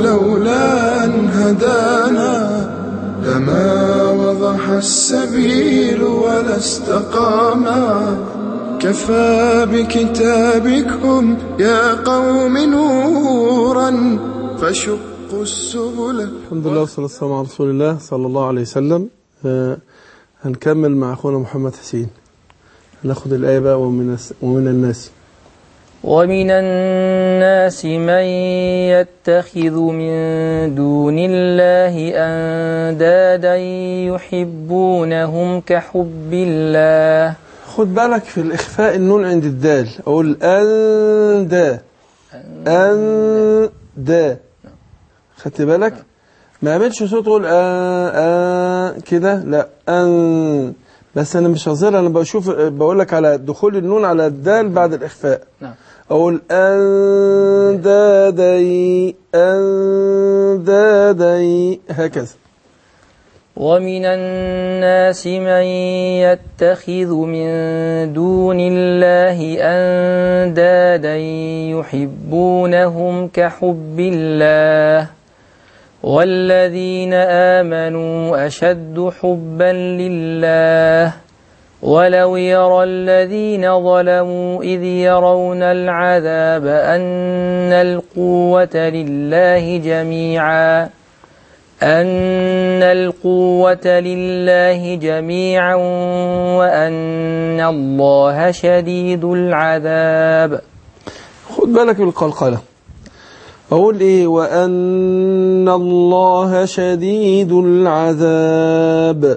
لولا أن هدانا لما وضح السبيل ولا استقاما كفى بكتابكم يا قوم نورا فشقوا السبل الحمد لله والصلاة والسلام على رسول الله صلى الله عليه وسلم آه هنكمل مع أخونا محمد حسين هناخد الآية بقى ومن, الس- ومن الناس ومن الناس من يتخذ من دون الله أندادا يحبونهم كحب الله خد بالك في الإخفاء النون عند الدال أقول أن دا أن دا خدت بالك ما عملش صوت تقول آه آه كده لا أن بس أنا مش هظهر أنا بشوف بقول لك على دخول النون على الدال بعد الإخفاء نعم أقول أن دادي أن دادي هكذا ومن الناس من يتخذ من دون الله أندادا يحبونهم كحب الله والذين آمنوا أشد حبا لله ولو يرى الذين ظلموا إذ يرون العذاب أن القوة لله جميعا أن القوة لله جميعا وأن الله شديد العذاب خد بالك من القلقلة أقول إيه وأن الله شديد العذاب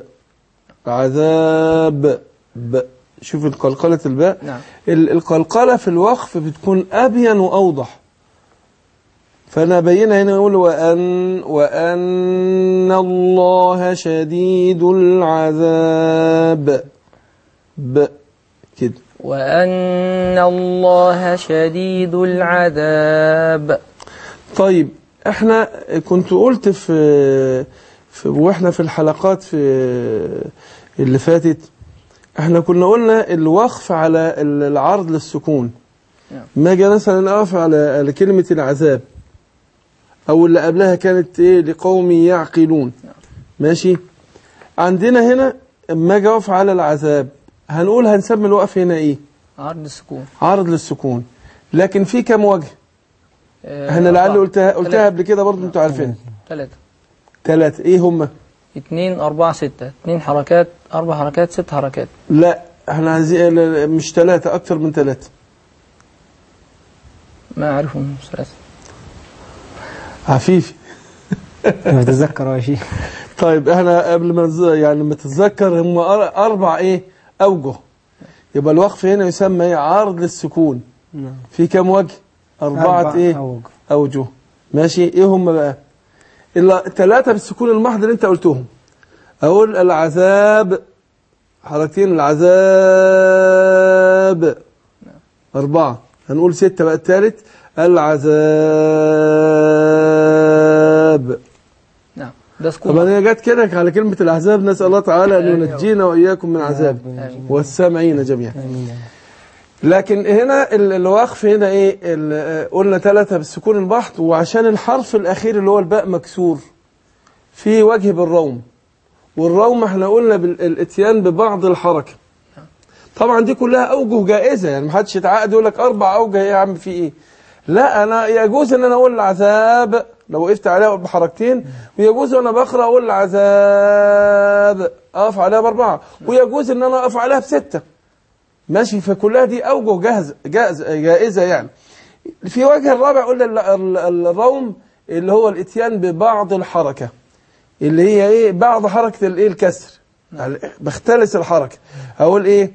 عذاب ب شوف القلقلة الباء نعم. ال- القلقلة في الوقف بتكون أبين وأوضح فأنا أبينها هنا أقول وأن, وأن الله شديد العذاب ب كده وأن الله شديد العذاب طيب احنا كنت قلت في, في واحنا في الحلقات في اللي فاتت احنا كنا قلنا الوقف على العرض للسكون نعم. ما اجي مثلا اقف على على كلمة العذاب او اللي قبلها كانت ايه لقوم يعقلون ماشي عندنا هنا اما اجي اقف على العذاب هنقول هنسمي الوقف هنا ايه عرض السكون عرض للسكون لكن في كم وجه آه، احنا لعل أربعة. قلتها قلتها ثلاثة. قبل كده برضه انتوا عارفين ثلاثة ثلاثة ايه هم اثنين أربعة ستة اثنين حركات أربع حركات ست حركات لا احنا عايزين لا، مش ثلاثة اكتر من ثلاثة ما أعرفهم ثلاثة عفيفي بتذكر يا شيخ طيب احنا قبل ما نز- يعني لما تتذكر هم أر- اربع ايه اوجه يبقى الوقف هنا يسمى ايه عرض للسكون نعم في كم وجه اربعة أربع ايه أوجه. اوجه ماشي ايه هم بقى الا ثلاثة بالسكون المحض اللي انت قلتهم اقول العذاب حركتين العذاب أربعة هنقول ستة بقى الثالث العذاب نعم ده طب سكون انا جت كده على كلمة العذاب نسأل الله تعالى أن ينجينا وإياكم من عذاب آمين. والسامعين جميعا آمين لكن هنا ال- الوقف هنا ايه ال- قلنا ثلاثة بالسكون البحث وعشان الحرف الأخير اللي هو الباء مكسور في وجه بالروم والروم احنا قلنا بالاتيان ببعض الحركة طبعا دي كلها أوجه جائزة يعني محدش يتعقد يقول لك أربع أوجه إيه يا عم في إيه لا أنا يجوز إن أنا أقول العذاب لو وقفت عليها بحركتين ويجوز وأنا بقرأ أقول العذاب أقف عليها بأربعة ويجوز إن أنا أقف عليها بستة ماشي فكلها دي أوجه جاهز جائز جائزة يعني في وجه الرابع قلنا ال- ال- الروم اللي هو الاتيان ببعض الحركة اللي هي ايه بعض حركة الايه الكسر يعني بختلس الحركة اقول ايه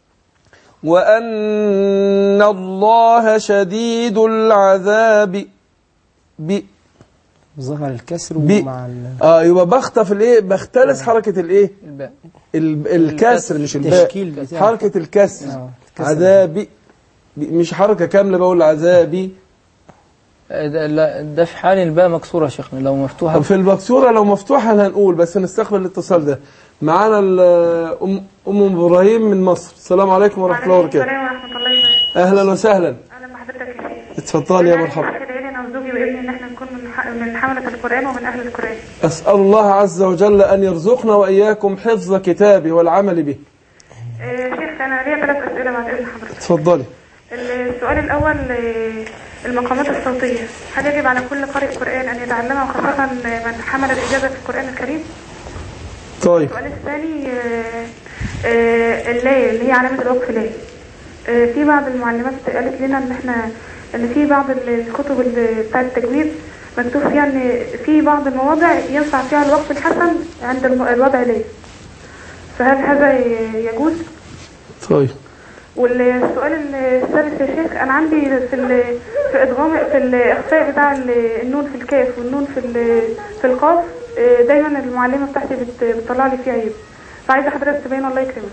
وأن الله شديد العذاب ب ظهر الكسر بي- مع ال... اه يبقى بخطف الايه بختلس حركة الايه الباء ال- الكسر مش الباء التشكيل بتاعه. حركة الكسر آه، الكسر. عذابي ب- مش حركة كاملة بقول عذابي آه، ده, لا، ده في حال الباء مكسورة يا شيخنا لو مفتوحة طب في المكسورة لو مفتوحة هنقول بس نستقبل الاتصال ده معانا ال- أم, أم إبراهيم من مصر السلام عليكم ورحمة الله وعليكم وبركاته السلام ورحمة الله وبركاته أهلا وسهلا أهلا بحضرتك يا شيخ اتفضلي يا أنا مرحبا عايزة أدعي لي أنا وزوجي بإذن إن احنا نكون من ح- من حملة القرآن ومن أهل القرآن أسأل الله عز وجل أن يرزقنا وإياكم حفظ كتابه والعمل به آه، شيخ أنا ليا ثلاث أسئلة بعد إذن حضرتك تفضلي السؤال الأول آه، المقامات الصوتية هل يجب على كل قارئ قرآن أن يتعلمها وخاصة من حمل الإجابة في القرآن الكريم؟ طيب السؤال الثاني آه، آه، اللاي اللي هي علامة الوقف لاي آه، في بعض المعلمات قالت لنا ان احنا ان في بعض الكتب اللي بتاعة التجويد مكتوب فيها ان في بعض المواضع ينفع فيها الوقف الحسن عند الم- الوضع لاي فهل هذا ي- يجوز؟ طيب والسؤال الثالث يا شيخ انا عندي في ال... في ادغام في الاخفاء بتاع ال- النون في الكاف والنون في ال... في القاف آه، دايما المعلمه بتاعتي بت... بتطلع لي فيه عيب فعايزه حضرتك تبين الله يكرمك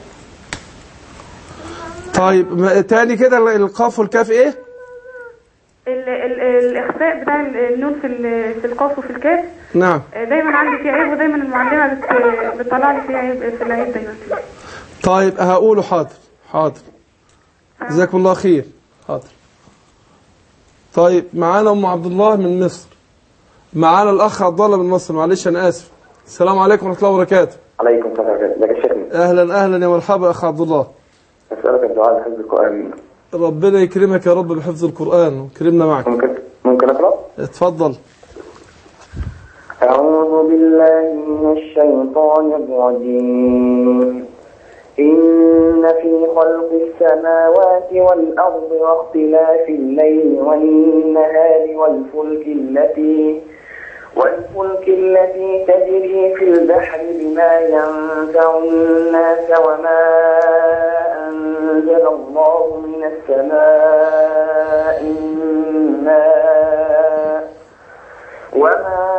طيب ما- تاني كده ال- القاف والكاف إيه ال... ال... الاخفاء بتاع ال- النون في ال... في القاف وفي الكاف نعم آه، دايما عندي فيه عيب ودايما المعلمه بت... بتطلع لي فيه عيب في العيب دايما طيب هقوله حاضر حاضر جزاكم الله خير حاضر طيب معانا ام عبد الله من مصر معانا الاخ عبد الله من مصر معلش انا اسف السلام عليكم ورحمه الله وبركاته عليكم السلام ورحمة الله ازيك يا شيخنا اهلا اهلا يا مرحبا اخ عبد الله أسألك الدعاء لحفظ القرآن ربنا يكرمك يا رب بحفظ القران ويكرمنا معك ممكن ممكن أقرأ؟ اتفضل أعوذ بالله من الشيطان الرجيم إن في خلق السماوات والأرض واختلاف الليل والنهار والفلك التي والفلك التي تجري في البحر بما ينفع الناس وما أنزل الله من السماء من ماء وما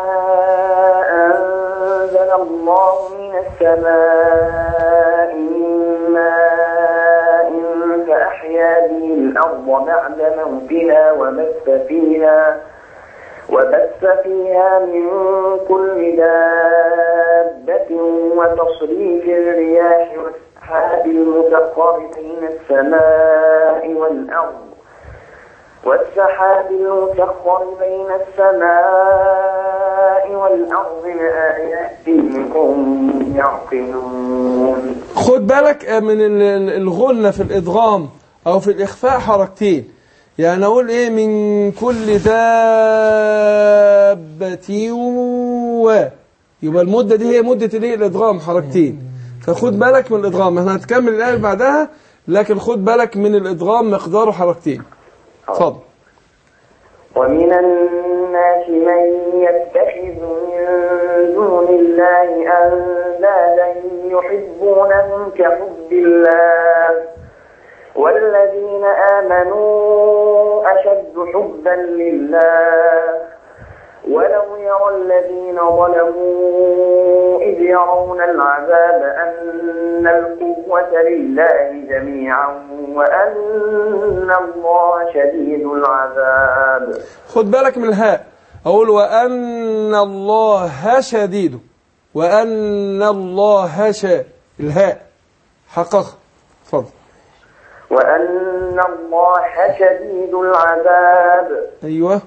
أنزل الله من السماء من ماء فأحيا به الأرض بعد موتها وبث فيها وبث فيها من كل دابة وتصريف الرياح والسحاب المسخر بين السماء والأرض والسحاب المسخر بين السماء والأرض لآيات لقوم يعقلون خد بالك من ال- ال- الغنة في الإدغام أو في الإخفاء حركتين يعني أقول إيه من كل دابة و يبقى المدة دي هي مدة الإيه الإدغام حركتين فخد بالك من الإدغام احنا هنكمل الآية اللي بعدها لكن خد بالك من الإدغام مقداره حركتين اتفضل ومن الناس من يتخذ من دون الله أندادا يحبونهم كحب الله والذين آمنوا أشد حبا لله ولو يرى الذين ظلموا إذ يرون العذاب أن القوة لله جميعا وأن الله شديد العذاب خد بالك من الهاء أقول وأن الله شديد وأن الله شا الهاء حقق اتفضل وأن الله شديد العذاب أيوه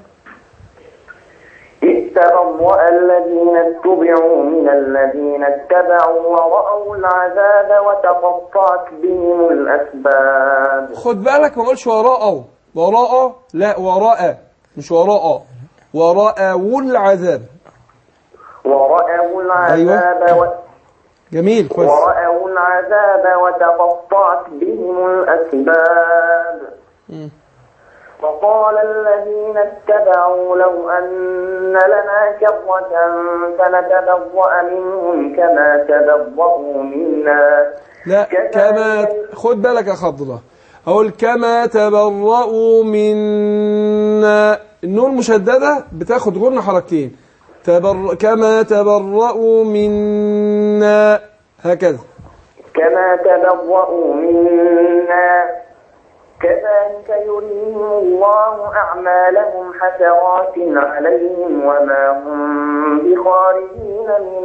إذ تبرأ الذين اتبعوا من الذين اتبعوا ورأوا العذاب وتقطعت بهم الأسباب خد بالك ما اقولش وراء وراء لا وراء مش وراء وراء العذاب ورأوا العذاب و... جميل كويس ورأوا العذاب وتقطعت بهم الأسباب مم. وقال الذين اتبعوا لو أن لنا كرة فنتبرأ منهم كما تبرأوا منا لا كذلك- كما خد بالك يا خض الله اقول كما تبرؤوا منا النون مشددة بتاخد غنة حركتين تبر... كما تبرؤوا منا هكذا كما تبرأوا منا كذلك يريهم الله أعمالهم حسرات عليهم وما هم بخارجين من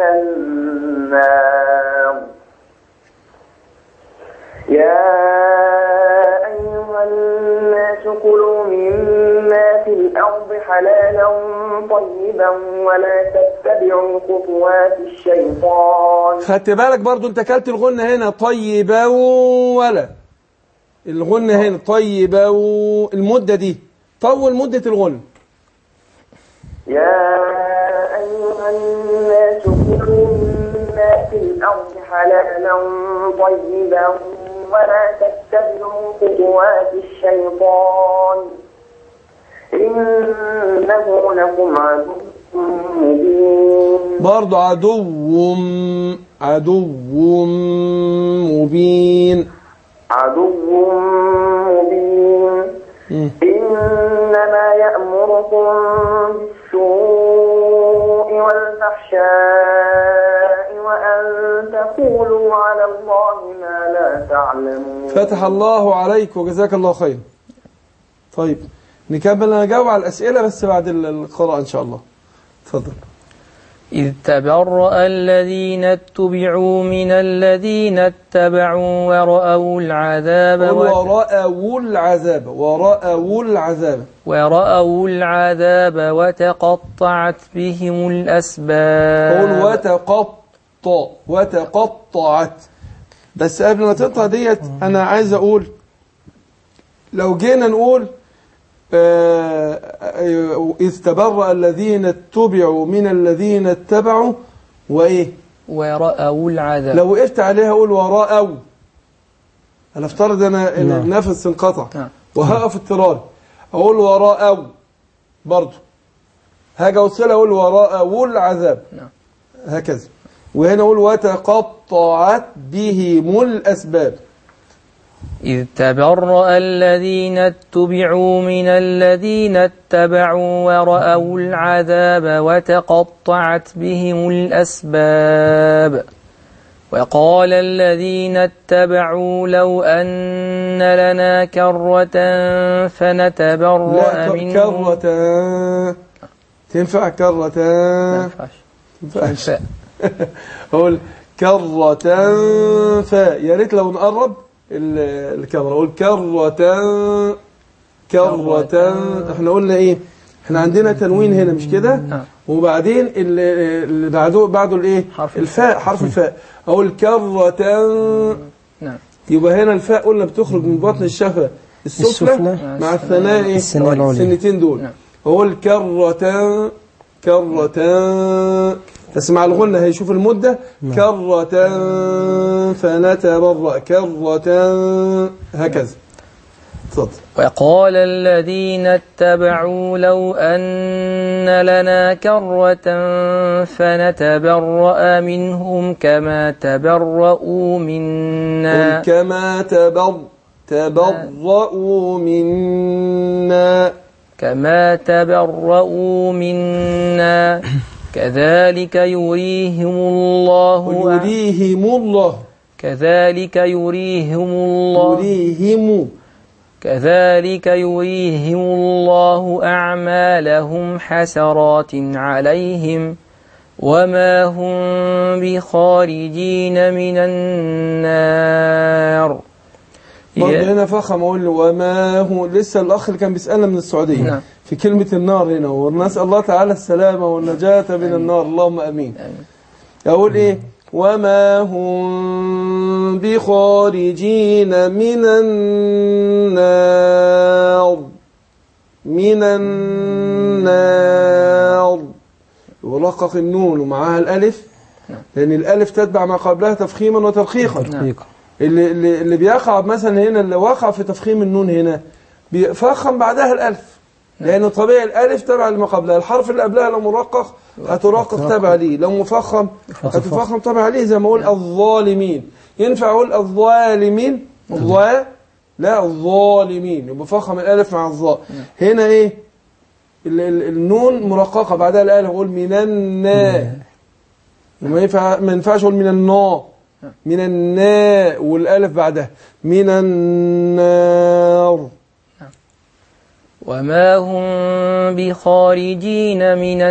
النار يا أيها الناس كلوا مما في الأرض حلالا طيبا ولا تتبعوا خطوات الشيطان خدت بالك برضو انت كلت الغنة هنا طيبا ولا الغنة هنا طيبا و- المدة دي طول مدة الغنة يا أيها الناس كلوا مما في الأرض حلالا طيبا ولا تتبعوا خطوات الشيطان إنه لكم عدو مبين برضو عدو عدو مبين عدو مبين مم. إنما يأمركم بالسوء والفحشاء وأن تقولوا على الله ما لا تعلمون فتح الله عليك وجزاك الله خير طيب نكمل انا هجاوب على الاسئله بس بعد ال- القراءه ان شاء الله اتفضل إذ تبرأ الذين اتبعوا من الذين اتبعوا ورأوا العذاب وت- ورأوا العذاب ورأوا العذاب ورأوا العذاب وتقطعت بهم قول الأسباب وتقطع وتقطعت بس قبل ما تقطع ديت انا عايز اقول لو جينا نقول آه، آه، اذ تبرأ الذين اتبعوا من الذين اتبعوا وايه ورأوا العذاب لو وقفت عليها اقول ورأوا انا افترض انا إن نعم. النفس انقطع نعم. وهقف اضطراري اقول ورأوا برضو هاجي اوصلها اقول ورأوا العذاب نعم. هكذا وهنا اقول وتقطعت بهم الاسباب إذ تبرأ الذين اتبعوا من الذين اتبعوا ورأوا العذاب وتقطعت بهم الأسباب وقال الذين اتبعوا لو أن لنا كرة فنتبرأ لا ك- منهم كرة تنفع كرة ما ينفعش تنفعش الفاء. اقول كرة فاء يا ريت لو نقرب ال- الكاميرا اقول كرة كرة احنا قلنا ايه احنا عندنا تنوين هنا مش كده نعم. وبعدين ال- اللي بعده بعده الايه حرف الفاء حرف الفاء اقول كرة نعم يبقى هنا الفاء قلنا بتخرج من بطن الشفة السفلى السفلى. مع الثناء ايه الثناء العليا. السنتين دول نعم. اقول كرة كرة تسمع الغنة هيشوف المدة كرة فنتبرأ كرة هكذا اتفضل وقال الذين اتبعوا لو أن لنا كرة فنتبرأ منهم كما تبرؤوا منا قل كما تبر تبرأوا منا كما تبرؤوا منا كذلك يريهم الله يريهم الله كذلك يريهم الله يريهم كذلك يريهم الله أعمالهم حسرات عليهم وما هم بخارجين من النار برضه يا- هنا فخم اقول له وما هو لسه الاخ اللي كان بيسالنا من السعوديه نعم. في كلمه النار هنا ونسال الله تعالى السلامه والنجاه من النار اللهم امين آمين. اقول ايه وما هم بخارجين من النار من النار ورقق النون ومعاها الالف لان الالف تتبع ما قبلها تفخيما وترقيقا حقيقة اللي, اللي, اللي بيقع مثلا هنا اللي وقع في تفخيم النون هنا بيفخم بعدها الألف لأن طبيعي الألف تبع لما قبلها الحرف اللي قبلها لو مرقق هترقق تبع ليه لو مفخم هتفخم تبع ليه زي ما أقول الظالمين ينفع أقول الظالمين الظا لا الظالمين يبقى فخم الألف مع الظاء هنا إيه ال- ال- النون مرققة بعدها الألف أقول من النا وما ينفع ما ينفعش أقول من النا من الناء والالف بعدها من النار وما هم بخارجين من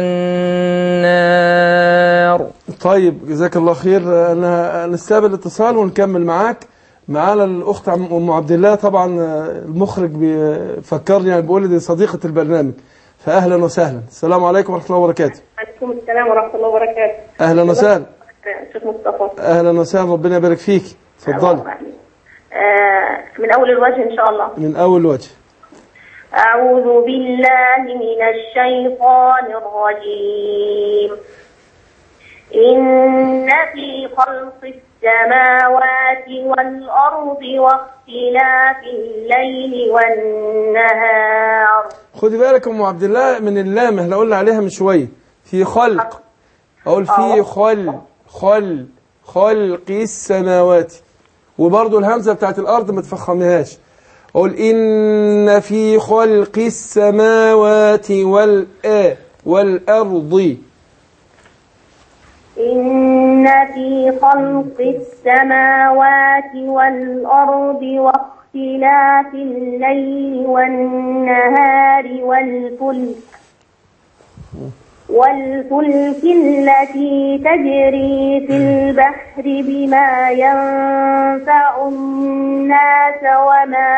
النار طيب جزاك الله خير انا نستقبل الاتصال ونكمل معاك معانا الاخت عم- ام عبد الله طبعا آه، المخرج بيفكرني يعني بيقول لي دي صديقه البرنامج فاهلا وسهلا السلام عليكم ورحمه الله وبركاته عليكم السلام ورحمة الله وبركاته اهلا وسهلا شيخ مصطفى اهلا وسهلا ربنا يبارك فيك اتفضلي آه، من أول الوجه إن شاء الله من اول وجه أعوذ بالله من الشيطان الرجيم إن في خلق السماوات والأرض واختلاف الليل والنهار خدي بالك يا ام عبد الله من اللام احنا قلنا عليها من شويه في خلق اقول في خل خل خلق السماوات وبرضو الهمزه بتاعت الارض ما تفخمهاش اقول ان في خلق السماوات والآ والارض إن في خلق السماوات والأرض واختلاف الليل والنهار والفلك والفلك التي تجري في البحر بما ينفع الناس وما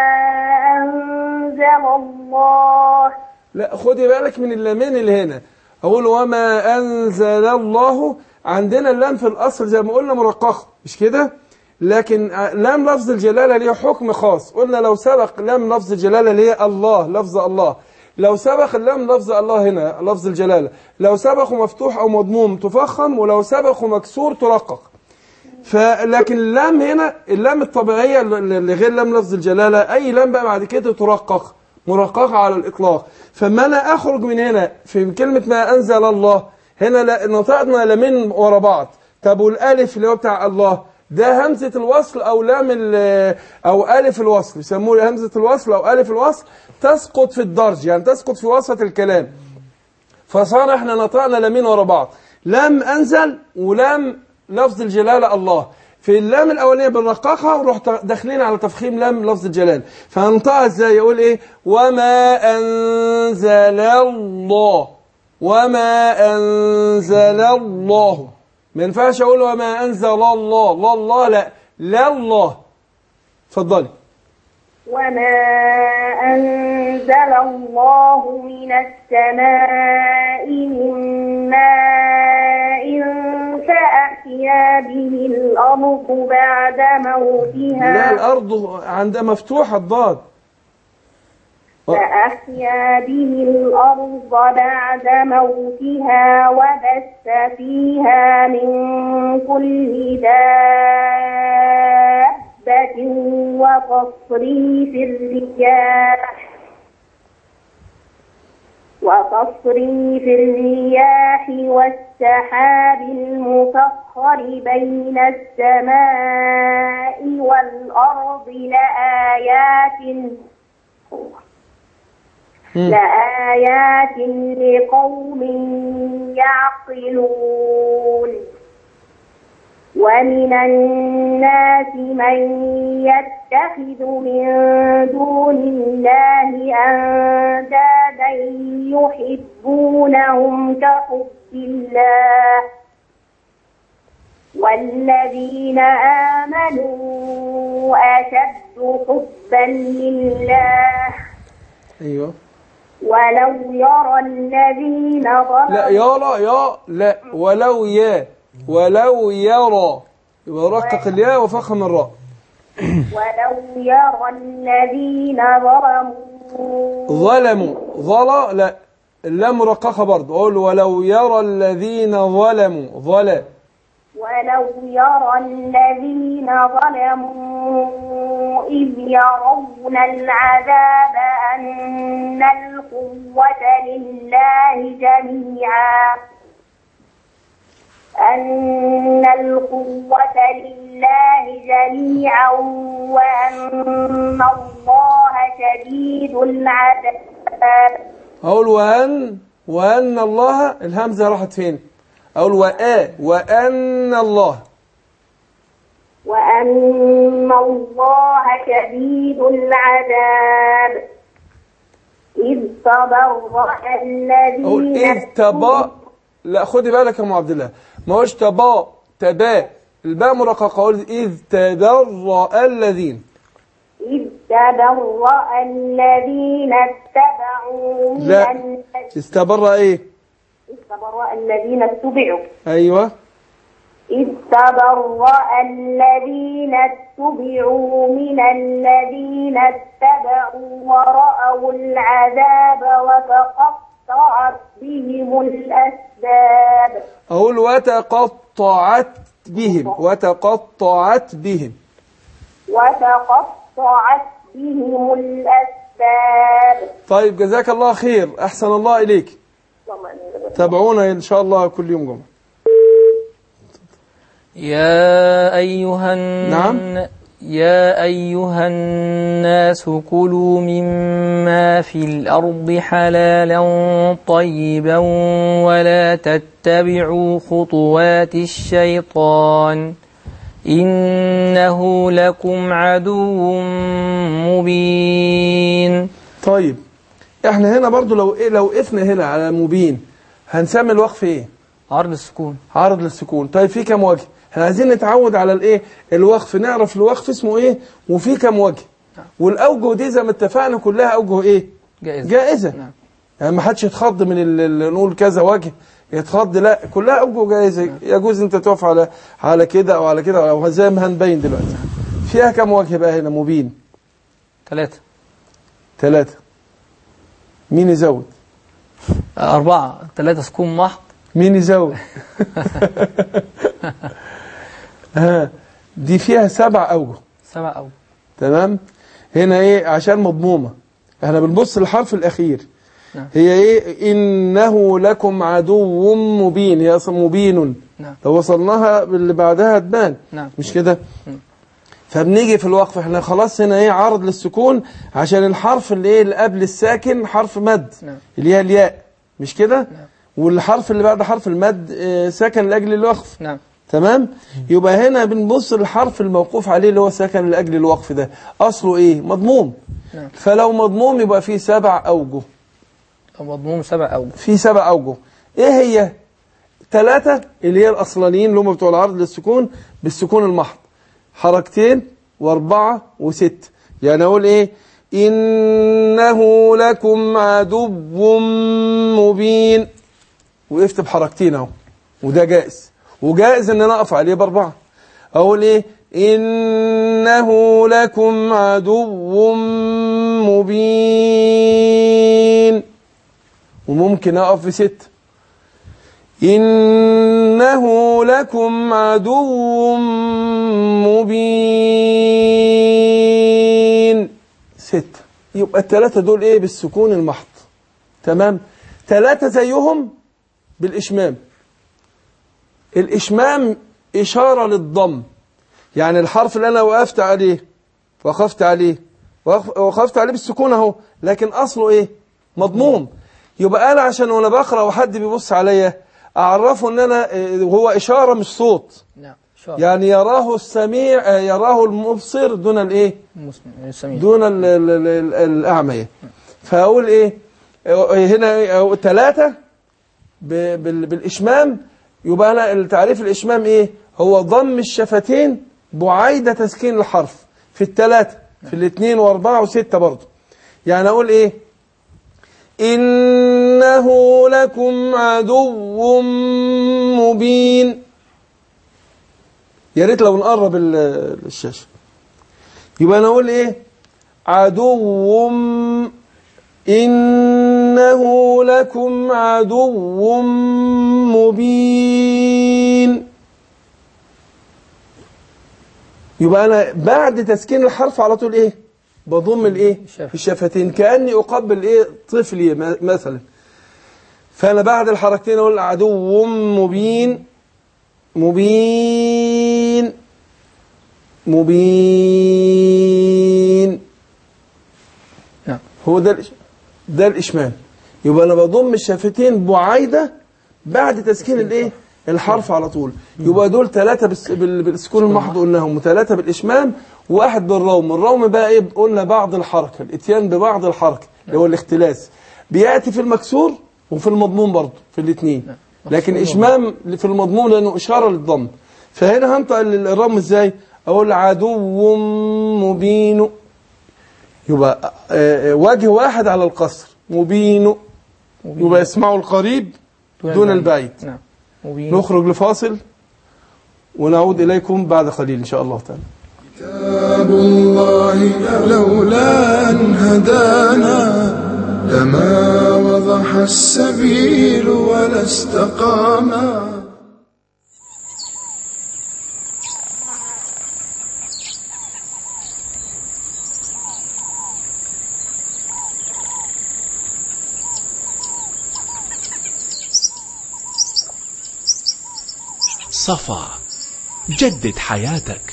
أنزل الله لا خدي بالك من اللامين اللي هنا اقول وما انزل الله عندنا اللام في الاصل زي ما قلنا مرققه مش كده لكن لام لفظ الجلاله ليه حكم خاص قلنا لو سبق لام لفظ الجلاله ليه الله لفظ الله لو سبق اللام لفظ الله هنا لفظ الجلاله لو سبقه مفتوح او مضموم تفخم ولو سبقه مكسور ترقق فلكن اللام هنا اللام الطبيعية اللي غير لام لفظ الجلالة أي لام بقى بعد كده ترقق مرققة على الإطلاق فما أنا أخرج من هنا في كلمة ما أنزل الله هنا لا- نطقنا لامين ورا بعض طب والألف اللي هو بتاع الله ده همزة الوصل أو لام ال- أو ألف الوصل يسموه همزة الوصل أو ألف الوصل تسقط في الدرج يعني تسقط في وسط الكلام فصار احنا نطقنا لامين ورا بعض لام انزل ولام لفظ الجلاله الله في اللام الاولانيه بنرققها ونروح ت- داخلين على تفخيم لام لفظ الجلال فهنطقها ازاي يقول ايه وما انزل الله وما انزل الله ما ينفعش اقول وما انزل الله لا الله لا لا الله اتفضلي وما أنزل الله من السماء من ماء فأحيا به الأرض بعد لا موتها الارض عندها مفتوحه الضاد فأحيا به الأرض بعد موتها وبث فيها من كل دابة وتصريف الرياح وتصريف الرياح والسحاب المسخر بين السماء والأرض لآيات لآيات لقوم يعقلون ومن الناس من يتخذ من دون الله أندادا يحبونهم كحب الله والذين آمنوا أشد حبا لله ايوه ولو يرى الذين لا ظلموا يرى يا لا ولو يا ولو يرى يبقى رقق الياء وفخم الراء ولو يرى الذين ظلموا ظلموا ظلا لا اللام مرققه برضه اقول ولو يرى الذين ظلموا ظلا ولو يرى الذين ظلموا إذ يرون العذاب أن القوة لله جميعا أن القوة لله جميعا وأن الله شديد العذاب اقول وان وان الله الهمزه راحت فين اقول وآ وان الله وأن الله شديد العذاب إذ تبرأ اقول الذين اذ تبا لا خدي بالك يا ام عبد الله ما هوش تبا تبا الباء مرققة قول إذ تبرأ الذين إذ تبرأ الذين اتبعوا من لا. الذين استبرأ إيه إذ تبرأ الذين اتبعوا أيوة إذ تبرأ الذين اتبعوا من الذين اتبعوا ورأوا العذاب وتقطعت بهم الأسباب أقول وتقطعت بهم وتقطعت بهم وتقطعت بهم الأسباب طيب جزاك الله خير أحسن الله إليك اللهم آمين. تابعونا إن شاء الله كل يوم جمعة يا أيها الن... نعم. يا أيها الناس كلوا مما في الأرض حلالا طيبا ولا تتبعوا خطوات الشيطان إنه لكم عدو مبين طيب احنا هنا برضو لو إيه لو وقفنا هنا على مبين هنسمي الوقف ايه عرض السكون عرض للسكون طيب في كم وجه احنا عايزين نتعود على الايه الوقف نعرف الوقف اسمه ايه وفي كم وجه والاوجه دي زي ما اتفقنا كلها اوجه ايه جائزة جائزه نعم. يعني ما حدش يتخض من ال- ال- نقول كذا وجه يتخض لا كلها اوجه جائزه يجوز انت تقف على على كده او على كده او زي ما هنبين دلوقتي فيها كم وجه بقى هنا مبين ثلاثة ثلاثه مين يزود أربعة ثلاثة سكون محض مين يزود ها دي فيها سبع اوجه سبع أو تمام هنا ايه عشان مضمومه احنا بنبص للحرف الاخير نعم. هي ايه انه لكم عدو مبين هي اصلا مبين نعم لو وصلناها باللي بعدها تبان نعم مش كده مم. فبنيجي في الوقف احنا خلاص هنا ايه عرض للسكون عشان الحرف اللي ايه اللي قبل الساكن حرف مد نعم. اللي هي الياء مش كده والحرف اللي بعد حرف المد اه، سكن لاجل الوقف نعم تمام يبقى هنا بنبص للحرف الموقوف عليه اللي هو سكن لاجل الوقف ده اصله ايه مضموم نعم. فلو مضموم يبقى فيه سبع اوجه أو مضموم سبع أو في سبع اوجه ايه هي ثلاثه اللي هي الاصلانيين اللي هم بتوع العرض للسكون بالسكون المحض حركتين واربعه وست يعني اقول ايه انه لكم عدو مبين وقفت بحركتين اهو وده جائز وجائز ان انا اقف عليه باربعه اقول ايه انه لكم عدو مبين وممكن اقف بست انه لكم عدو مبين ست يبقى الثلاثه دول ايه بالسكون المحض تمام ثلاثه زيهم بالاشمام الإشمام إشارة للضم يعني الحرف اللي أنا وقفت عليه وقفت عليه وقف- وقفت عليه بالسكون أهو لكن أصله إيه مضموم يبقى أنا عشان وأنا بقرأ وحد بيبص عليا أعرفه إن أنا آه، هو إشارة مش صوت نعم شاء يعني يراه السميع آه، يراه المبصر دون الإيه مسلم السميع دون ال ال ال ال الأعمية فأقول إيه آه، هنا ثلاثة بالإشمام يبقى أنا التعريف الإشمام إيه هو ضم الشفتين بعيد تسكين الحرف في الثلاثة في الاثنين واربعة وستة برضه يعني أقول إيه إنه لكم عدو مبين يا ريت لو نقرب ال- الشاشة يبقى أنا أقول إيه عدو إنه لكم عدو مبين يبقى أنا بعد تسكين الحرف على طول إيه بضم الإيه الشفة. الشفتين كأني أقبل إيه طفلي م- مثلا فأنا بعد الحركتين أقول عدو مبين مبين مبين نعم هو ده الإش... ده الإشمام يبقى أنا بضم الشفتين بعيدة بعد تسكين الإيه الحرف على طول يبقى دول ثلاثة بس... بال... بالسكون المحض قلناهم وثلاثة بالإشمام وواحد بالروم الروم بقى إيه قلنا بعض الحركة الإتيان ببعض الحركة اللي هو الاختلاس بيأتي في المكسور وفي المضموم برضه في الاثنين لكن إشمام في المضمون لأنه إشارة للضم فهنا هنطق ال- الرم ازاي اقول عدو مبين يبقى آه، آه، وجه واحد على القصر مبين يبقى يسمعوا القريب دون البعيد نعم مبين نخرج لفاصل ونعود إليكم بعد قليل إن شاء الله تعالى كتاب الله لولا أن هدانا لما وضح السبيل ولا استقاما صفا جدد حياتك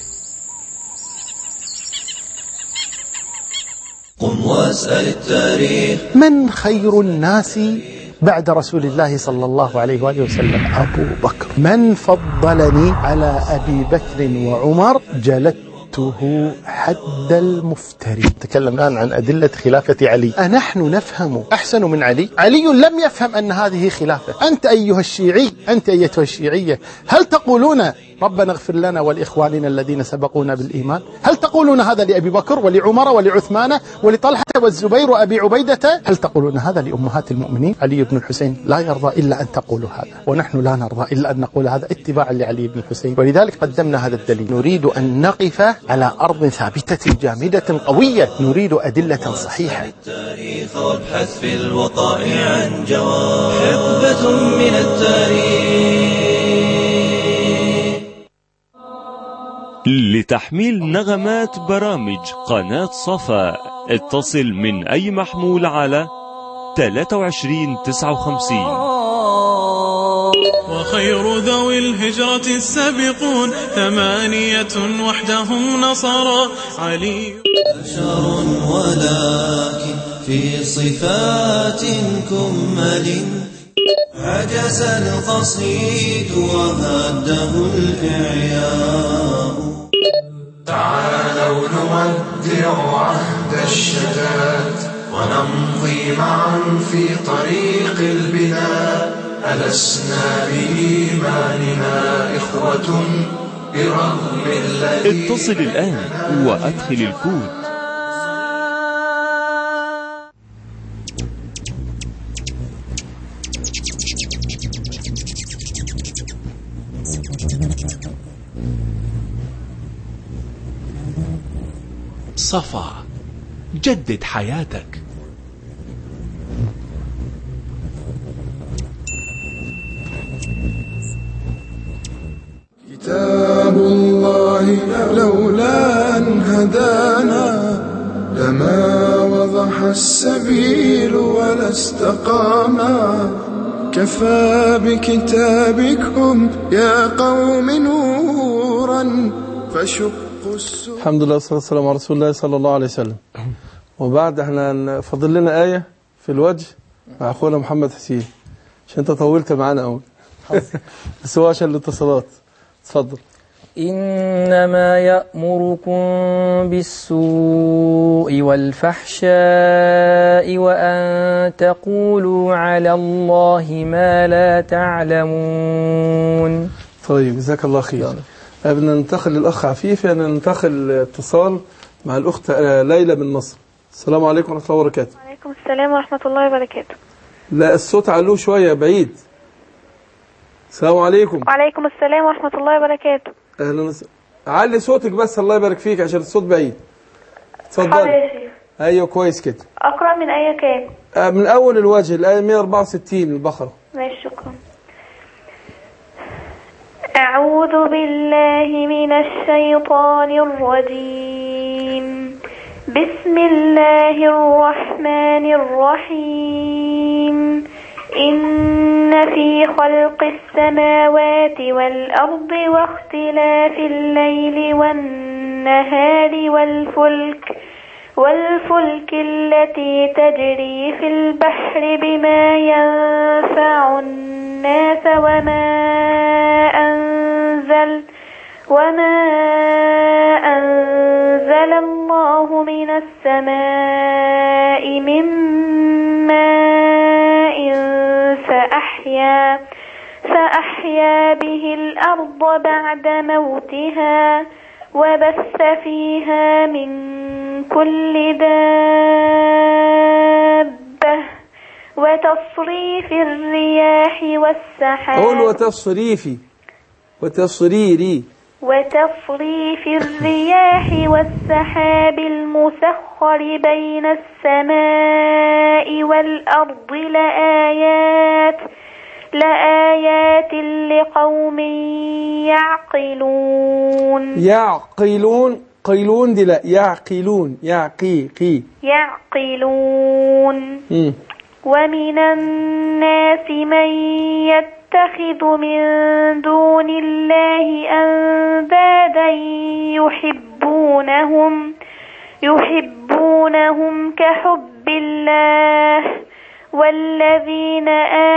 قم واسأل التاريخ من خير الناس بعد رسول الله صلى الله عليه وآله وسلم أبو بكر من فضلني على أبي بكر وعمر جلدته حد المفتري تكلم الآن عن أدلة خلافة علي أنحن نفهم أحسن من علي علي لم يفهم أن هذه خلافة أنت أيها الشيعي أنت أيتها الشيعية هل تقولون ربنا اغفر لنا ولإخواننا الذين سبقونا بالإيمان هل تقولون هذا لأبي بكر ولعمر ولعثمان ولطلحة والزبير وأبي عبيدة هل تقولون هذا لأمهات المؤمنين علي بن الحسين لا يرضى إلا أن تقولوا هذا ونحن لا نرضى إلا أن نقول هذا اتباعا لعلي بن الحسين ولذلك قدمنا هذا الدليل نريد أن نقف على أرض ثابتة جامدة قوية نريد أدلة صحيحة التاريخ وابحث في الوقائع عن جواب حقبة من التاريخ لتحميل نغمات برامج قناة صفا اتصل من أي محمول على 23 59 وخير ذوي الهجرة السابقون ثمانية وحدهم نصارى علي بشر ولكن في صفات كمل عجز القصيد وهده الإعياء تعالوا نودع عهد الشتات ونمضي معا في طريق البناء ألسنا بإيماننا إخوة برغم الذي اتصل الآن وأدخل الكود صفا جدد حياتك كتاب الله لولا أن هدانا لما وضح السبيل ولا استقاما كفى بكتابكم يا قوم نورا فشقوا السور الحمد لله والصلاة والسلام على رسول الله صلى الله عليه وسلم وبعد احنا ن- فاضل لنا آية في الوجه مع أخونا محمد حسين عشان أنت طولت معانا أوي بس هو عشان الاتصالات اتفضل إنما يأمركم بالسوء والفحشاء وأن تقولوا على الله ما لا تعلمون طيب جزاك الله خير قبل ما ننتقل للأخ عفيف يعني ننتقل اتصال مع الأخت آه، ليلى من مصر السلام عليكم ورحمة الله وبركاته وعليكم السلام ورحمة الله وبركاته لا الصوت علوه شوية بعيد السلام عليكم وعليكم السلام ورحمة الله وبركاته أهلا وسهلا علي صوتك بس الله يبارك فيك عشان الصوت بعيد حاضر اتفضلي يا شيخ ايوه كويس كده أقرأ من أي كام آه، من اول الوجه الايه 164 البقره ماشي شكرا أعوذ بالله من الشيطان الرجيم بسم الله الرحمن الرحيم إن في خلق السماوات والأرض واختلاف الليل والنهار والفلك والفلك التي تجري في البحر بما ينفع الناس وما أنزل وما أنزل الله من السماء من ماء فأحيا فأحيا أحيا به الأرض بعد موتها وبث فيها من كل دابة وتصريف الرياح والسحاب قول وتصريفي وتصريري وتصريف الرياح والسحاب المسخر بين السماء والأرض لآيات لآيات لقوم يعقلون يعقلون قيلون دي لا يعقلون يعقي قي يعقلون مم. ومن الناس من يتخذ من دون الله أندادا يحبونهم يحبونهم كحب الله والذين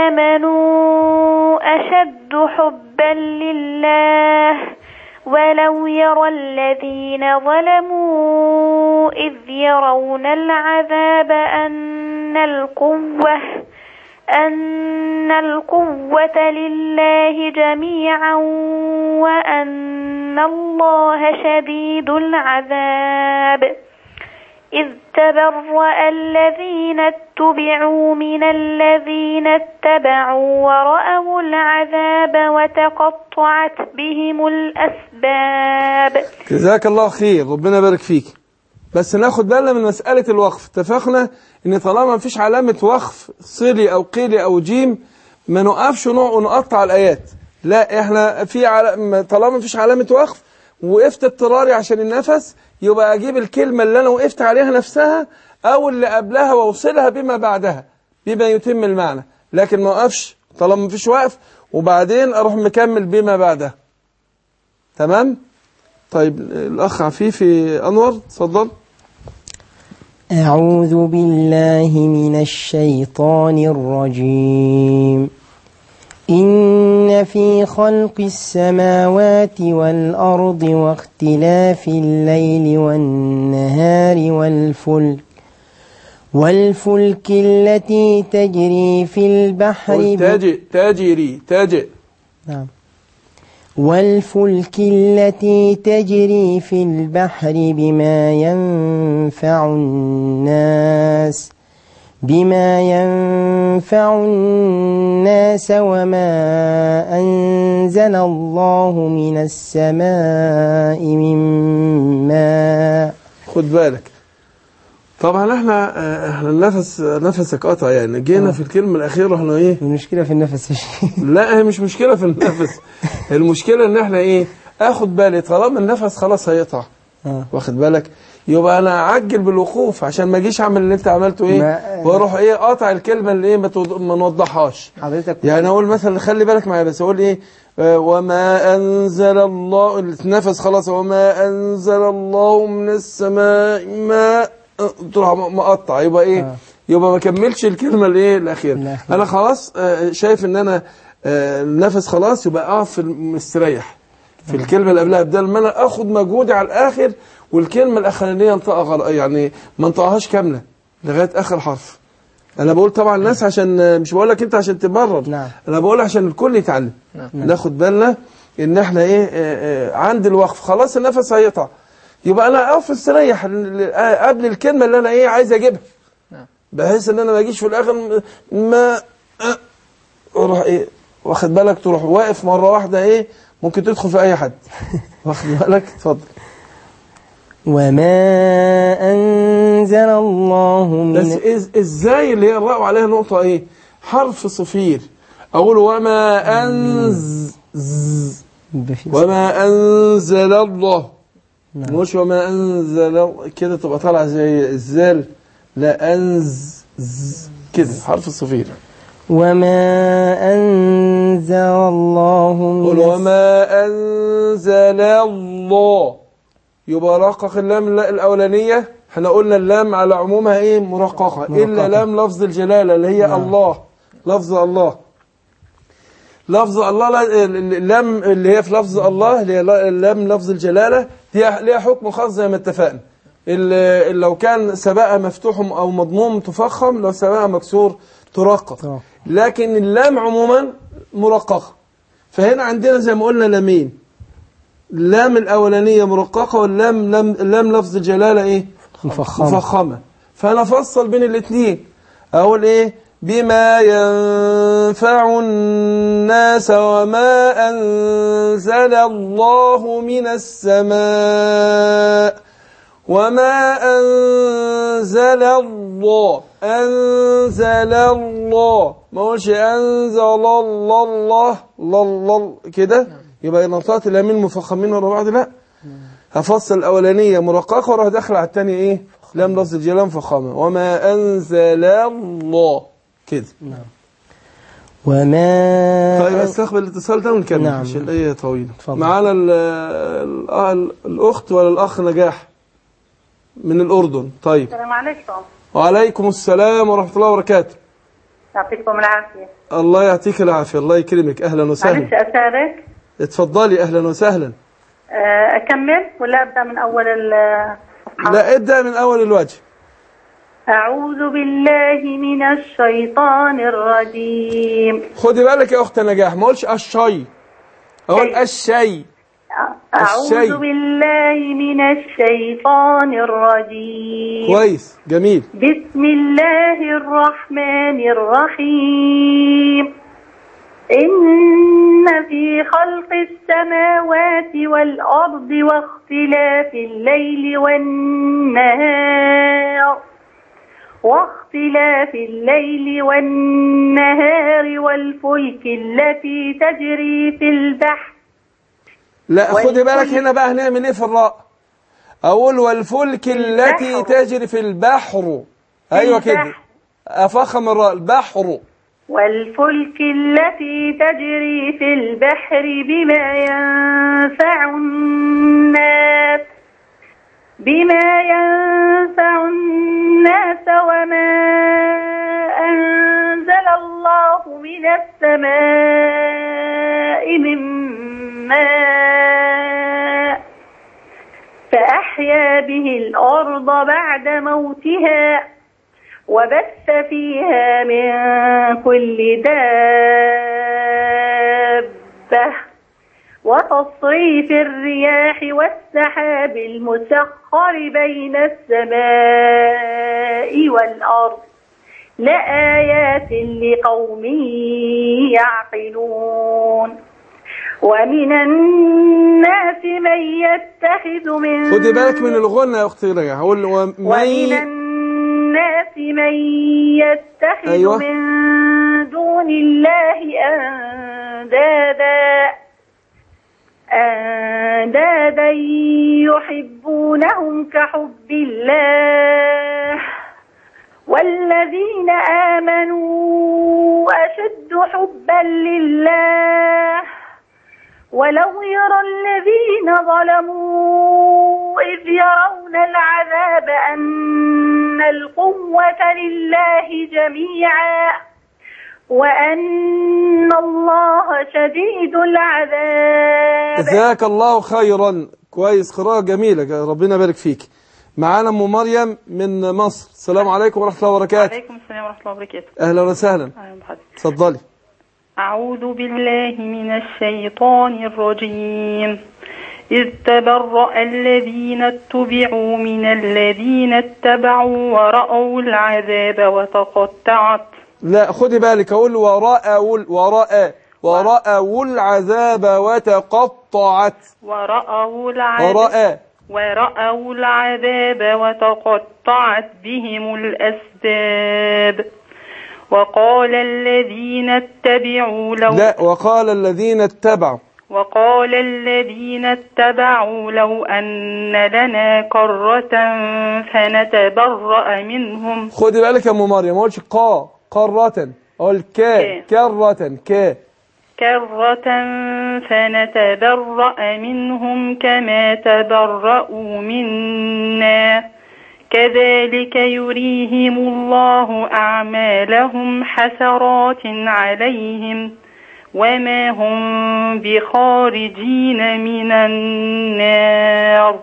آمنوا أشد حبا لله ولو يرى الذين ظلموا إذ يرون العذاب أن القوة أن القوة لله جميعا وأن الله شديد العذاب إذ تبرأ الذين اتبعوا من الذين اتبعوا ورأوا العذاب وتقطعت بهم الأسباب جزاك الله خير ربنا يبارك فيك بس ناخد بالنا من مسألة الوقف اتفقنا ان طالما مفيش علامة وقف صلي او قيلي او جيم ما نقفش ونق- ونقطع الآيات لا احنا في عل... طالما مفيش علامة وقف وقفت اضطراري عشان النفس يبقى اجيب الكلمة اللي انا وقفت عليها نفسها او اللي قبلها واوصلها بما بعدها بما يتم المعنى لكن ما اقفش طالما مفيش وقف وبعدين اروح مكمل بما بعدها تمام طيب الأخ عفيفي أنور اتفضل أعوذ بالله من الشيطان الرجيم إن في خلق السماوات والأرض واختلاف الليل والنهار والفلك والفلك التي تجري في البحر قل ب- تاجئ تاجري تاجئ نعم والفلك التي تجري في البحر بما ينفع الناس بما ينفع الناس وما أنزل الله من السماء من ماء خد بالك طبعا احنا اه، احنا النفس نفسك قطع يعني جينا في الكلمة الأخيرة احنا ايه المشكلة في النفس يا شيخ لا هي مش مشكلة في النفس المشكلة ان احنا ايه اخد بالي طالما النفس خلاص هيقطع آه. واخد بالك يبقى انا اعجل بالوقوف عشان ما اجيش اعمل اللي انت عملته ايه ما- واروح ايه قاطع الكلمة اللي ايه ما توض- ما نوضحهاش حضرتك يعني اقول مثلا خلي بالك معايا بس اقول ايه آه، وما انزل الله النفس خلاص وما انزل الله من السماء ماء آه، تروح مقطع يبقى ايه آه. يبقى ما كملش الكلمه الايه الاخيره الأخيرة. انا خلاص آه، شايف ان انا آه، النفس خلاص يبقى اقف في مستريح في الكلمه اللي قبلها بدل ما انا اخد مجهودي على الاخر والكلمه الاخرانيه انطقها غلط يعني ما انطقهاش كامله لغايه اخر حرف انا بقول طبعا الناس عشان مش بقول لك انت عشان تبرر نعم. انا بقول عشان الكل يتعلم نعم. ناخد بالنا ان احنا ايه آه، آه، عند الوقف خلاص النفس هيقطع يبقى انا اقف استريح ل- آه، قبل الكلمه اللي انا ايه عايز اجيبها نعم. بحيث ان انا ما اجيش في الاخر م- ما آه، اروح ايه واخد بالك تروح واقف مره واحده ايه ممكن تدخل في اي حد واخد بالك اتفضل وما أنزل الله بس من إز ازاي اللي هي الراء وعليها نقطه ايه حرف صفير اقول وما انز ز- يبقى في- وما أنزل الله نعم. مش وما أنزل كده تبقى طالعة زي الزال لا أنز ز- كده حرف الصفير وما أنزل الله قل من الس- وما أنزل الله يبقى رقق اللام اللا- الأولانية احنا قلنا اللام على عمومها ايه مرققة إلا مرققة. لام لفظ الجلالة اللي هي نعم. الله لفظ الله لفظ الله لا- اللام اللي هي في لفظ الله اللي هي لا- اللام لفظ الجلالة دي ليها حكم خاص زي ما اتفقنا ال- لو كان سبقها مفتوح أو مضموم تفخم لو سبقها مكسور ترقق ترقق. لكن اللام عموما مرققة فهنا عندنا زي ما قلنا لامين اللام الأولانية مرققة واللام لام, لام لفظ الجلالة إيه مفخمة. مفخمة فأنا أفصل بين الاثنين أقول إيه بما ينفع الناس وما أنزل الله من السماء وما أنزل الله أنزل الله ما قولش أنزل الله الله الله الله كده يبقى نطات اليمين مفخمين ورا بعض لا هفصل الأولانية مرققة وراح داخل على الثانية إيه لام لفظ الجلال مفخمة وما أنزل الله كده وما طيب استقبل الاتصال ده ونكمل نعم. عشان الآية طويلة اتفضل. معانا ال- ال- ال- الأخت ولا الأخ نجاح من الأردن طيب السلام عليكم وعليكم السلام ورحمة الله وبركاته يعطيكم العافية الله يعطيك العافية الله يكرمك أهلا معلش وسهلا أشارك اتفضلي أهلا وسهلا آه، أكمل ولا أبدأ من أول ال- لا ابدأ من أول الوجه أعوذ بالله من الشيطان الرجيم خدي بالك يا أخت نجاح ما أقولش الشي أقول الشي أعوذ الشيء. بالله من الشيطان الرجيم كويس جميل بسم الله الرحمن الرحيم إن في خلق السماوات والأرض واختلاف الليل والنهار واختلاف الليل والنهار والفلك التي تجري في البحر لا خدي بالك والفلك- هنا بقى هنعمل ايه في الراء اقول والفلك التي تجري في البحر ايوه كده البحر. افخم الراء البحر والفلك التي تجري في البحر بما ينفع الناس بما ينفع الناس وما أنزل الله من السماء من ماء فأحيا به الأرض بعد موتها وبث فيها من كل دابة وتصريف الرياح والسحاب المسخر بين السماء والأرض لآيات لقوم يعقلون ومن الناس من يتخذ من خدي بالك من الغنى يا اختي رجع هقول ومن ومن الناس من يتخذ أيوة. من دون الله أندادا أندادا يحبونهم كحب الله والذين آمنوا أشد حبا لله ولو يرى الذين ظلموا إذ يرون العذاب أن القوة لله جميعا وأن الله شديد العذاب جزاك الله خيرا كويس قراءة جميلة ربنا يبارك فيك معانا ام مريم من مصر السلام عليكم ورحمة الله وبركاته عليكم السلام ورحمة الله وبركاته اهلا وسهلا أهلا بحضرتك. اتفضلي أعوذ بالله من الشيطان الرجيم إذ تبرأ الذين اتبعوا من الذين اتبعوا ورأوا العذاب وتقطعت لا خدي بالك اقول ورأوا ورأى ورأوا العذاب وتقطعت ورأوا العذاب ورأى ورأوا العذاب وتقطعت بهم الأسباب وقال الذين اتبعوا لو لا وقال الذين اتبعوا وقال الذين اتبعوا لو أن لنا كرة فنتبرأ منهم خدي بالك يا ام مريم ما اقولش قا قارة اقول كا كرة كا كرة فنتبرأ منهم كما تبرأوا منا كذلك يريهم الله أعمالهم حسرات عليهم وما هم بخارجين من النار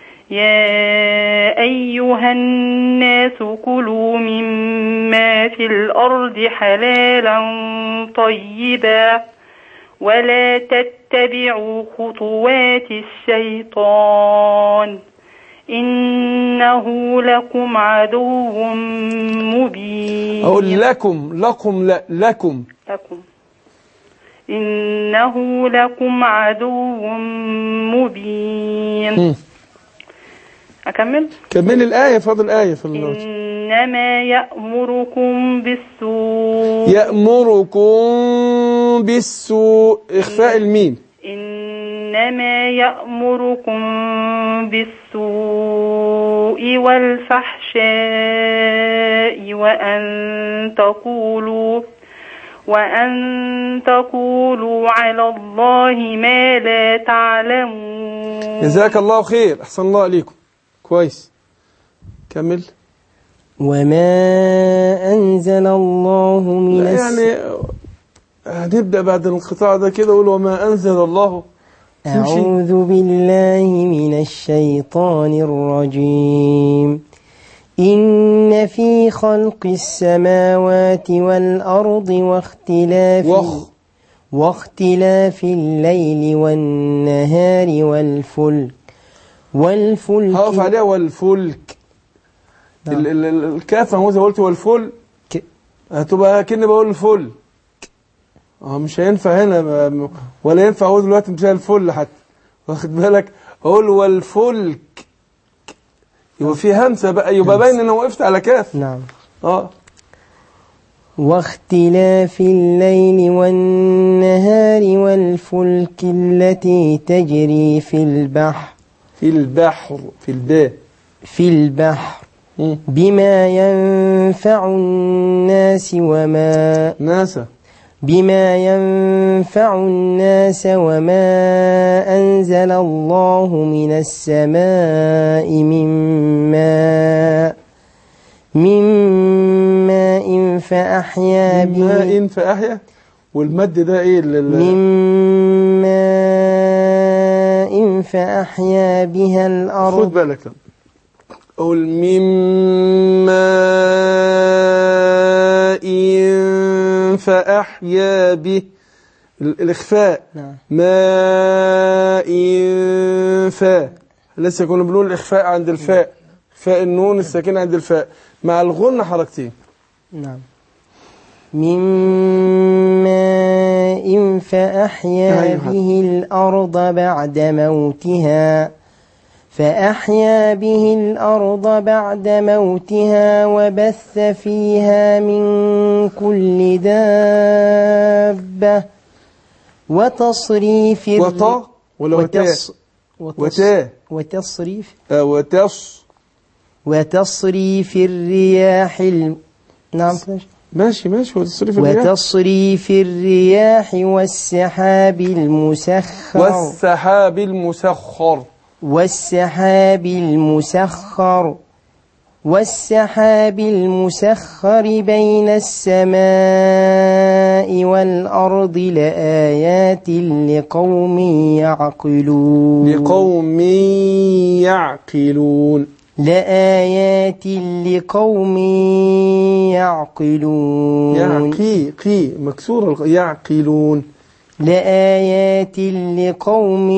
يا أيها الناس كلوا مما في الأرض حلالا طيبا ولا تتبعوا خطوات الشيطان إنه لكم عدو مبين أقول لكم لكم لا لكم لكم إنه لكم عدو مبين مم. أكمل كمل الآية فاضل آية في النوت إنما يأمركم بالسوء يأمركم بالسوء إخفاء الميم إنما يأمركم بالسوء والفحشاء وأن تقولوا وأن تقولوا على الله ما لا تعلمون جزاك الله خير أحسن الله عليكم كويس كمل وما أنزل الله من لا الس- يعني هنبدأ بعد الانقطاع ده كده قول وما أنزل الله تمشي. أعوذ بالله من الشيطان الرجيم إن في خلق السماوات والأرض واختلاف وخ. واختلاف الليل والنهار والفلك والفلك هقف عليها والفلك ال- ال- ال- الكاف اهو زي ما قلت والفل هتبقى كأني بقول الفل اه مش هينفع هنا م- ولا ينفع اقول دلوقتي مش زي الفل حتى واخد بالك اقول والفلك يبقى في همسه بقى يبقى باين ان انا وقفت على كاف نعم اه واختلاف الليل والنهار والفلك التي تجري في البحر في البحر في الباء في البحر بما ينفع الناس وما ناسا بما ينفع الناس وما أنزل الله من السماء من ماء من ماء فأحيا به ماء فأحيا والمد ده ايه ال- ال- من ماء فأحيا بها خد الأرض بالك قول مما فأحيا به ال- الإخفاء نعم. ماء فاء لسه كنا بنقول الإخفاء عند الفاء إخفاء النون الساكنة عند الفاء مع الغنة حركتين نعم من ماء فأحيا أيوة. به الأرض بعد موتها فأحيا به الأرض بعد موتها وبث فيها من كل دابة وتصريف الر- وطا ولا وتاء وتص- وتص- وتاء وتصريف آه، وتص وتصريف الرياح الم... نعم كده. ماشي ماشي وتصريف الرياح وتصريف الرياح والسحاب المسخر والسحاب المسخر والسحاب المسخر والسحاب المسخر بين السماء والأرض لآيات لقوم يعقلون لقوم يعقلون لآيات لقوم يعقلون يعقي قي مكسور الق- يعقلون لآيات لقوم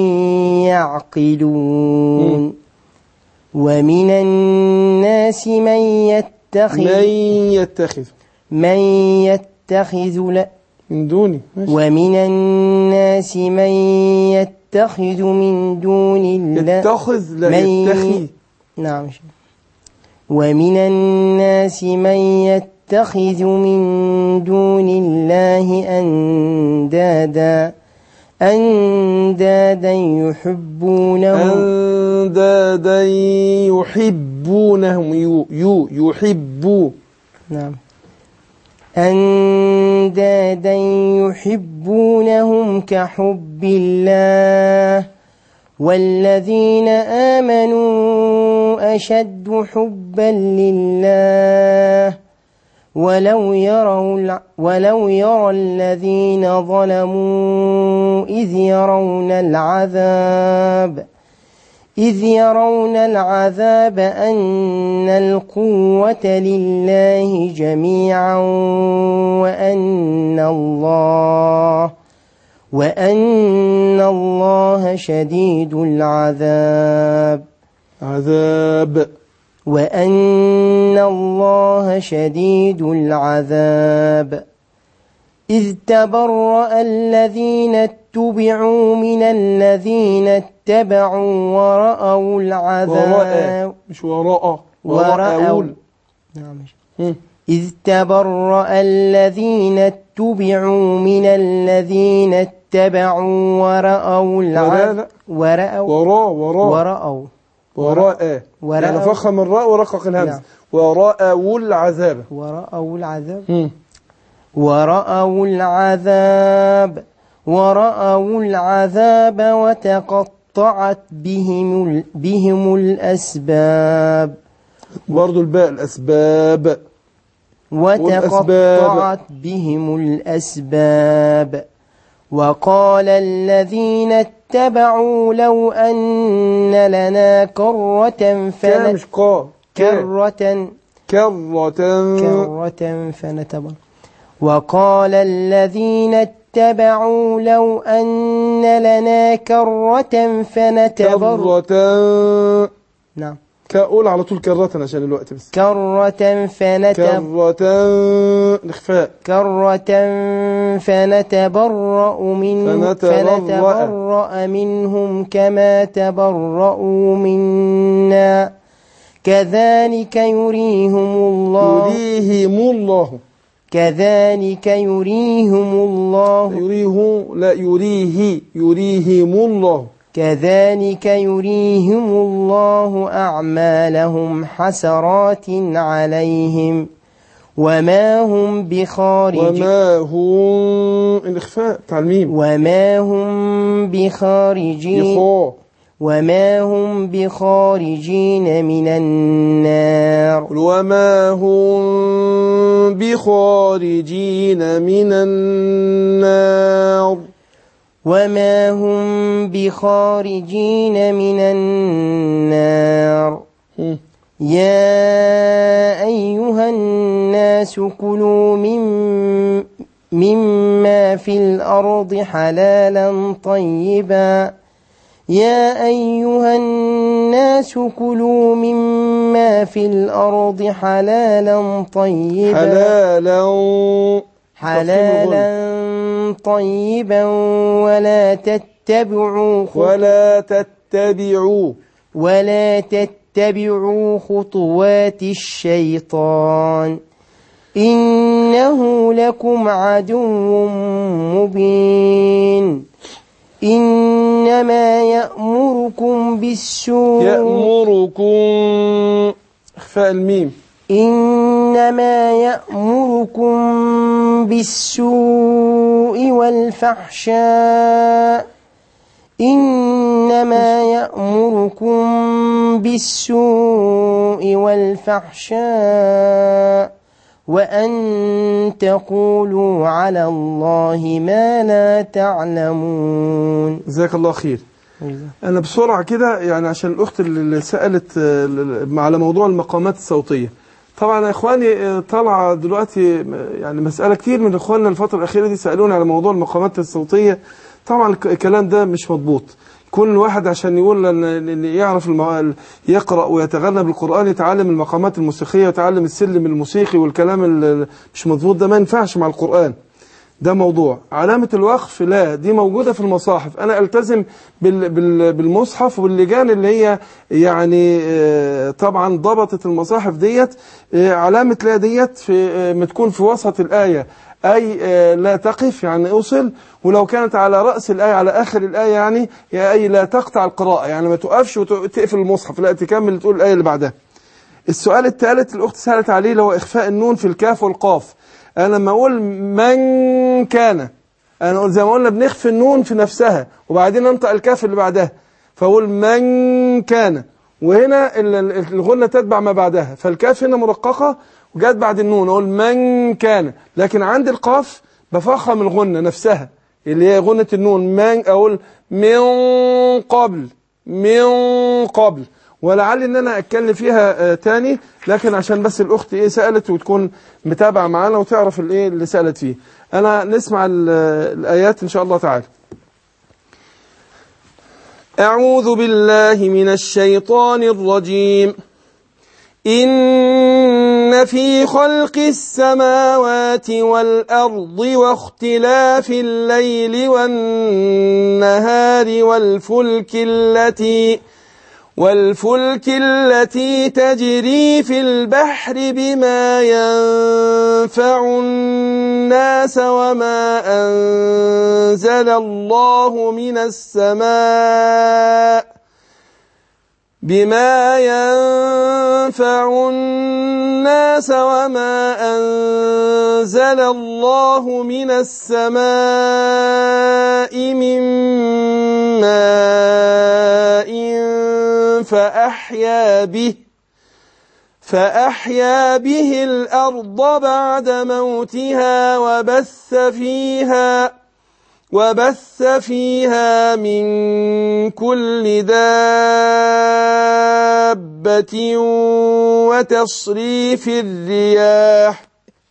يعقلون ومن الناس من يتخذ من يتخذ من يتخذ لا من دوني ماشي. ومن الناس من يتخذ من دون الله يتخذ لا من يتخي نعم ومن الناس من يتخذ من دون الله أندادا أندادا يحبونهم أندادا يحبونهم يو يو يحبوا نعم أندادا يحبونهم كحب الله والذين آمنوا أشد حبا لله ولو يروا الع- ولو يرى الذين ظلموا إذ يرون العذاب إذ يرون العذاب أن القوة لله جميعا وأن الله وأن الله شديد العذاب عذاب وأن الله شديد العذاب إذ تبرأ الذين اتبعوا من الذين اتبعوا ورأوا العذاب وراء مش وراء ورأوا نعم إذ تبرأ الذين اتبعوا من الذين اتبعوا ورأوا العذاب ورأوا وراء وراء ورأوا وراء وراء. يعني فخم الراء ورقق الهمز نعم. ورأوا العذاب ورأوا العذاب مم. ورأوا العذاب ورأوا العذاب وتقطعت بهم ال- بهم الأسباب برضو الباء الأسباب وتقطعت بهم الأسباب وقال الذين اتبعوا لو أن لنا كرة كان فن مش قا كرة كرة كرة فنتبر وقال الذين اتبعوا لو أن لنا كرة فنتبر كرة نعم كأقول على طول كرة عشان الوقت بس كرة فنتبر كرة الإخفاء كرة فنتبرأ من فنتبرأ. فنتبرأ منهم كما تبرأوا منا كذلك يريهم الله يريهم الله كذلك يريهم الله يريه لا يريه يريهم الله كذلك يريهم الله أعمالهم حسرات عليهم وما هم بخارج وما هم الإخفاء بتاع الميم وما هم بخارجين يخاء وما هم بخارجين من النار وما هم بخارجين من النار وما هم بخارجين من النار هم. يا أيها الناس كلوا من مما في الأرض حلالا طيبا يا أيها الناس كلوا مما في الأرض حلالا طيبا حلالا حلالا طيبا ولا تتبعوا خطوات ولا تتبعوا ولا تتبعوا خطوات الشيطان إنه لكم عدو مبين إنما يأمركم بالسوء يأمركم إخفاء الميم إنما يأمركم بالسوء والفحشاء إنما يأمركم بالسوء والفحشاء وأن تقولوا على الله ما لا تعلمون جزاك الله خير أنا بسرعة كده يعني عشان الأخت اللي سألت آه، على موضوع المقامات الصوتية طبعا يا إخواني آه، طالعة دلوقتي آه، يعني مسألة كتير من إخواننا الفترة الأخيرة دي سألوني على موضوع المقامات الصوتية طبعا الك- الكلام ده مش مضبوط كل واحد عشان يقول ان إن يعرف المو... يقرأ ويتغنى بالقرآن يتعلم المقامات الموسيقية ويتعلم السلم الموسيقي والكلام ال- مش مضبوط ده ما ينفعش مع القرآن ده موضوع علامة الوقف لا دي موجودة في المصاحف أنا ألتزم بال بال بالمصحف واللجان اللي هي يعني آه، طبعا ضبطت المصاحف ديت آه، علامة لا ديت في آه، ما تكون في وسط الآية أي آه، لا تقف يعني أوصل ولو كانت على رأس الآية على آخر الآية يعني يا أي لا تقطع القراءة يعني ما تقفش وتقفل المصحف لا تكمل تقول الآية اللي بعدها السؤال الثالث الأخت سألت عليه اللي هو إخفاء النون في الكاف والقاف أنا لما أقول من كان أنا أقول زي ما قلنا بنخفي النون في نفسها وبعدين أنطق الكاف اللي بعدها فأقول من كان وهنا ال- ال- الغنة تتبع ما بعدها فالكاف هنا مرققة وجات بعد النون أقول من كان لكن عند القاف بفخم الغنة نفسها اللي هي غنة النون من أقول من قبل من قبل ولعل ان انا اتكلم فيها آه، تاني لكن عشان بس الاخت ايه سالت وتكون متابعه معانا وتعرف الايه اللي سالت فيه انا نسمع ال- الايات ان شاء الله تعالى أعوذ بالله من الشيطان الرجيم إن في خلق السماوات والأرض واختلاف الليل والنهار والفلك التي والفلك التي تجري في البحر بما ينفع الناس وما أنزل الله من السماء بما ينفع الناس وما أنزل الله من السماء من ماء فأحيا به فأحيا به الأرض بعد موتها وبث فيها وبث فيها من كل دابة وتصريف الرياح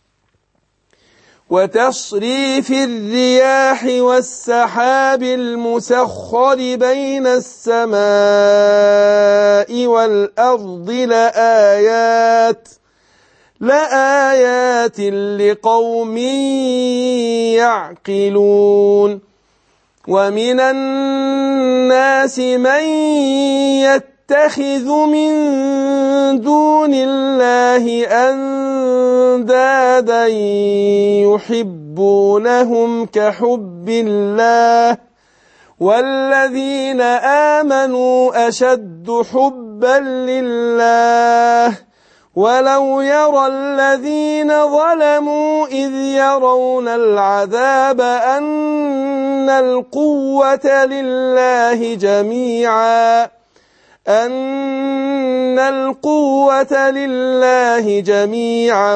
وتصريف الرياح والسحاب المسخر بين السماء والأرض لآيات لآيات لقوم يعقلون ومن الناس من يتخذ من دون الله أندادا يحبونهم كحب الله والذين آمنوا أشد حبا لله ولو يرى الذين ظلموا إذ يرون العذاب أن القوة لله جميعا أن القوة لله جميعا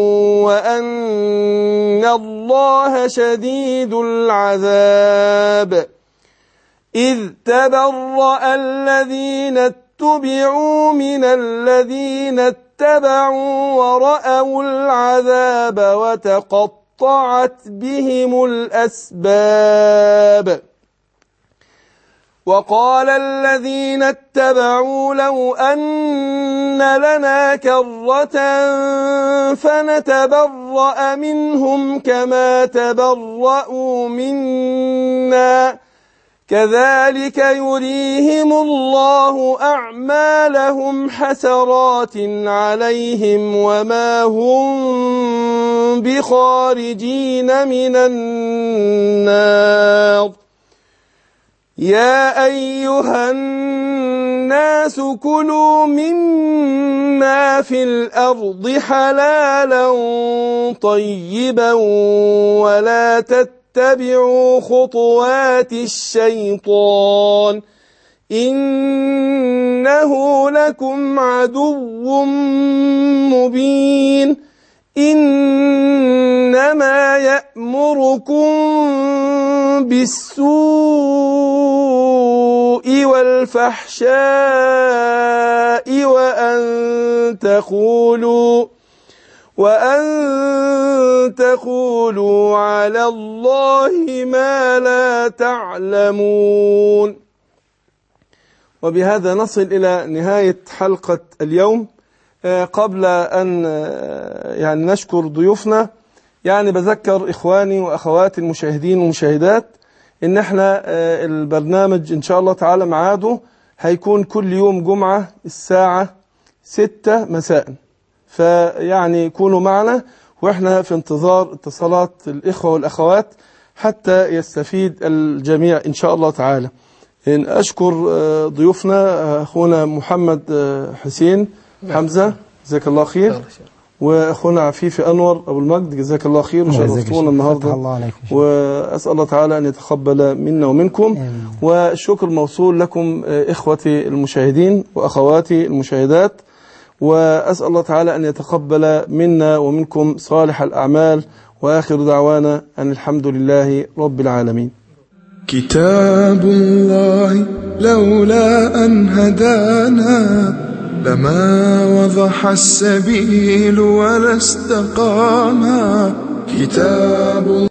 وأن الله شديد العذاب إذ تبرأ الذين اتبعوا من الذين اتبعوا ورأوا العذاب وتقطعت بهم الأسباب وقال الذين اتبعوا لو أن لنا كرة فنتبرأ منهم كما تبرأوا منا كذلك يريهم الله أعمالهم حسرات عليهم وما هم بخارجين من النار يا أيها الناس كلوا مما في الأرض حلالا طيبا ولا تتبعوا خطوات الشيطان إنه لكم عدو مبين إنما يأمركم بالسوء والفحشاء وأن تقولوا وأن تقولوا على الله ما لا تعلمون وبهذا نصل إلى نهاية حلقة اليوم قبل أن يعني نشكر ضيوفنا يعني بذكر إخواني وأخواتي المشاهدين والمشاهدات إن احنا البرنامج إن شاء الله تعالى معاده هيكون كل يوم جمعة الساعة ستة مساء فيعني كونوا معنا وإحنا في انتظار اتصالات الإخوة والأخوات حتى يستفيد الجميع إن شاء الله تعالى إن أشكر ضيوفنا أخونا محمد حسين حمزة جزاك الله خير واخونا عفيفي انور ابو المجد جزاك الله خير وشرفتونا النهارده الله عليك واسال الله تعالى ان يتقبل منا ومنكم والشكر موصول لكم اخوتي المشاهدين واخواتي المشاهدات واسال الله تعالى ان يتقبل منا ومنكم صالح الاعمال واخر دعوانا ان الحمد لله رب العالمين كتاب الله لولا ان هدانا لما وضح السبيل ولا استقاما كتاب